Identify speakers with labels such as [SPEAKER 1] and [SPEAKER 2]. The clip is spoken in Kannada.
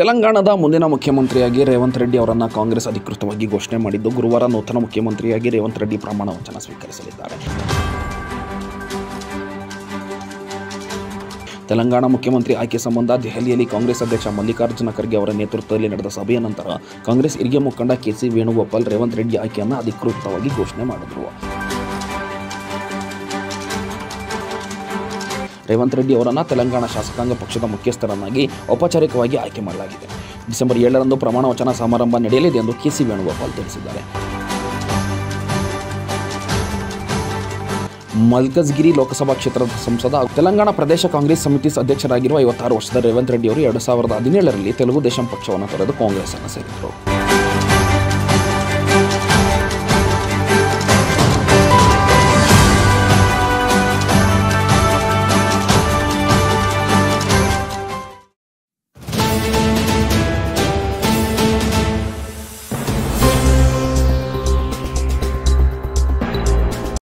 [SPEAKER 1] ತೆಲಂಗಾಣದ ಮುಂದಿನ ಮುಖ್ಯಮಂತ್ರಿಯಾಗಿ ರೇವಂತ್ ರೆಡ್ಡಿ ಅವರನ್ನು ಕಾಂಗ್ರೆಸ್ ಅಧಿಕೃತವಾಗಿ ಘೋಷಣೆ ಮಾಡಿದ್ದು ಗುರುವಾರ ನೂತನ ಮುಖ್ಯಮಂತ್ರಿಯಾಗಿ ರೇವಂತ್ ರೆಡ್ಡಿ ಪ್ರಮಾಣ ವಚನ ಸ್ವೀಕರಿಸಲಿದ್ದಾರೆ ತೆಲಂಗಾಣ ಮುಖ್ಯಮಂತ್ರಿ ಆಯ್ಕೆ ಸಂಬಂಧ ದೆಹಲಿಯಲ್ಲಿ ಕಾಂಗ್ರೆಸ್ ಅಧ್ಯಕ್ಷ ಮಲ್ಲಿಕಾರ್ಜುನ ಖರ್ಗೆ ಅವರ ನೇತೃತ್ವದಲ್ಲಿ ನಡೆದ ಸಭೆಯ ನಂತರ ಕಾಂಗ್ರೆಸ್ ಹಿರಿಯ ಮುಖಂಡ ಕೆಸಿ ವೇಣುಗೋಪಾಲ್ ರೇವಂತ್ ರೆಡ್ಡಿ ಆಯ್ಕೆಯನ್ನು ಅಧಿಕೃತವಾಗಿ ಘೋಷಣೆ ಮಾಡಿದರು ರೇವಂತ್ ರೆಡ್ಡಿ ಅವರನ್ನು ತೆಲಂಗಾಣ ಶಾಸಕಾಂಗ ಪಕ್ಷದ ಮುಖ್ಯಸ್ಥರನ್ನಾಗಿ ಔಪಚಾರಿಕವಾಗಿ ಆಯ್ಕೆ ಮಾಡಲಾಗಿದೆ ಡಿಸೆಂಬರ್ ಏಳರಂದು ಪ್ರಮಾಣ ವಚನ ಸಮಾರಂಭ ನಡೆಯಲಿದೆ ಎಂದು ಕೆಸಿ ವೇಣುಗೋಪಾಲ್ ತಿಳಿಸಿದ್ದಾರೆ ಮಲ್ಕಜ್ಗಿರಿ ಲೋಕಸಭಾ ಕ್ಷೇತ್ರದ ಸಂಸದ ಹಾಗೂ ತೆಲಂಗಾಣ ಪ್ರದೇಶ ಕಾಂಗ್ರೆಸ್ ಸಮಿತಿ ಅಧ್ಯಕ್ಷರಾಗಿರುವ ಐವತ್ತಾರು ವರ್ಷದ ರೇವಂತ್ ರೆಡ್ಡಿ ಅವರು ಎರಡು ಸಾವಿರದ ಹದಿನೇಳರಲ್ಲಿ ತೆಲುಗು ದೇಶಂ ಪಕ್ಷವನ್ನು ತೊರೆದು ಕಾಂಗ್ರೆಸ್ ಅನ್ನು ಸೇರಿದರು